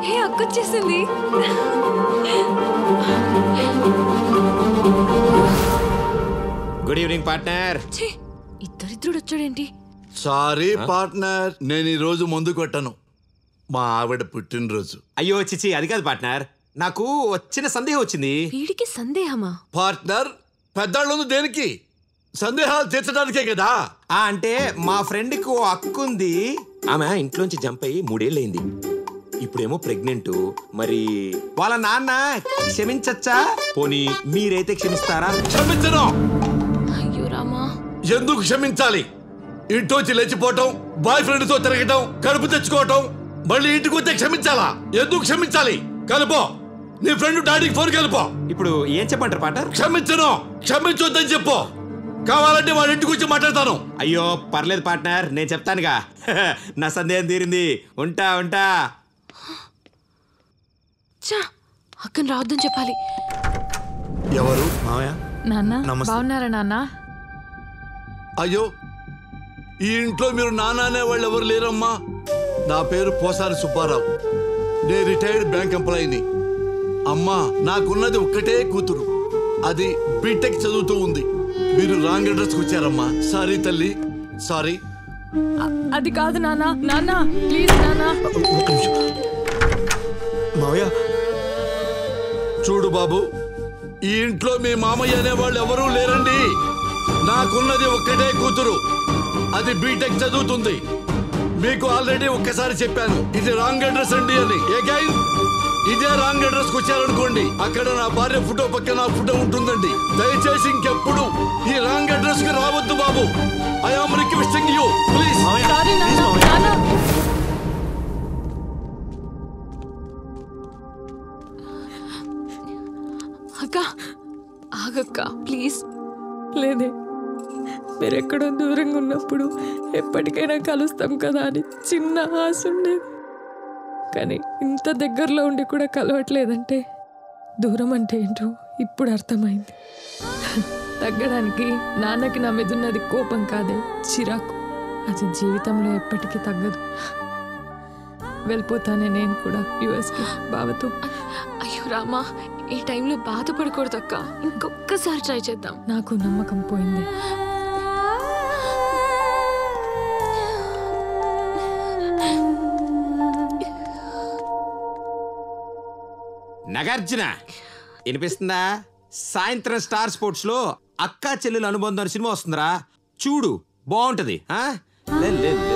హే అక్కొచ్చేసింది good evening partner ఛీ, ఇద్దరిద్దరుడు వచ్చాడేంటి సారీ పార్ట్నర్ నేను ఈ రోజు ముందు కొట్టను మా ఆవిడ పుట్టినరోజు అయ్యో చిచి అది కాదు పార్ట్నర్ నాకు వచ్చిన సందేహం వచ్చింది వీడికి సందేహమా పార్ట్నర్ పెద్దాళ్ళు దేనికి సందేహాలు తీర్చడానికే కదా ఆ అంటే మా ఫ్రెండ్కి ఓ అక్కుంది ఆమె ఇంట్లోంచి జంప్ అయ్యి మూడేళ్ళయింది ఇప్పుడేమో ప్రెగ్నెంట్ మరి వాళ్ళ నాన్న క్షమించచ్చా పోనీ మీరైతే క్షమిస్తారా క్షమించను అయ్యో రామా ఎందుకు క్షమించాలి ఇంట్లోంచి లేచిపోవటం బాయ్ ఫ్రెండ్ తో తిరగటం కడుపు తెచ్చుకోవటం మళ్ళీ ఇంటికి వస్తే క్షమించాలా ఎందుకు క్షమించాలి కలుపో నీ ఫ్రెండ్ డాడీకి ఫోన్ కలుపో ఇప్పుడు ఏం చెప్పంటారు పార్ట్నర్ క్షమించను క్షమించొద్దని చెప్పు కావాలంటే వాళ్ళ ఇంటికి వచ్చి మాట్లాడతాను అయ్యో పర్లేదు పార్ట్నర్ నేను చెప్తానుగా నా సందేహం తీరింది ఉంటా ఉంటా చా అక్కని రావద్దని చెప్పాలి ఎవరు మావయ్య నాన్న నమస్తే. బాగున్నారా నాన్న అయ్యో ఈ ఇంట్లో మీరు నాన్న అనే వాళ్ళు ఎవరు లేరమ్మా నా పేరు పోసాని సుబ్బారావు నేను రిటైర్డ్ బ్యాంక్ ఎంప్లాయీని అమ్మా నాకున్నది ఒక్కటే కూతురు అది బీటెక్ చదువుతూ ఉంది మీరు రాంగ్ అడ్రస్కి వచ్చారమ్మా సారీ తల్లి సారీ అ- అది కాదు నాన్న నాన్న ప్లీజ్ నాన్న మావయ్య చూడు బాబు ఈ ఇంట్లో మీ మామయ్య అనే వాళ్ళు ఎవరూ లేరండి నాకున్నది ఒక్కటే కూతురు అది బీటెక్ చదువుతుంది మీకు ఆల్రెడీ ఒక్కసారి చెప్పాను ఇది రాంగ్ అడ్రస్ అండి అని Again, ఇదే రాంగ్ అడ్రస్ కు వచ్చారనుకోండి అక్కడ నా భార్య ఫోటో పక్కన నా ఫోటో ఉంటుందండి దయచేసి ఇంకెప్పుడు ఈ రాంగ్ అడ్రస్ కి రావద్దు బాబు I am requesting you please sorry నాన్న నాన్న అక్క ఆగక్క ప్లీజ్ లేదే మీరెక్కడో దూరంగా ఉన్నప్పుడు ఎప్పటికైనా కలుస్తాం కదా అని చిన్న ఆశ ఉండేది కానీ ఇంత దగ్గరలో ఉండి కూడా కలవట్లేదంటే దూరం అంటే ఏంటో ఇప్పుడు అర్థమైంది తగ్గడానికి నాన్నకి నా మీద ఉన్నది కోపం కాదే చిరాకు అది జీవితంలో ఎప్పటికీ తగ్గదు వెళ్ళిపోతానే నేను కూడా యుఎస్కి బావతో అయ్యో రామా ఈ టైంలో బాధపడకూడదు అక్క ఇంకొక్కసారి ట్రై చేద్దాం నాకు నమ్మకం పోయింది నగార్జున వినిపిస్తుందా సాయంత్రం స్టార్ స్పోర్ట్స్ లో అక్కా చెల్లెలు అనుబంధం అనే సినిమా వస్తుందిరా చూడు బాగుంటది ఆ? లే, లే, లే,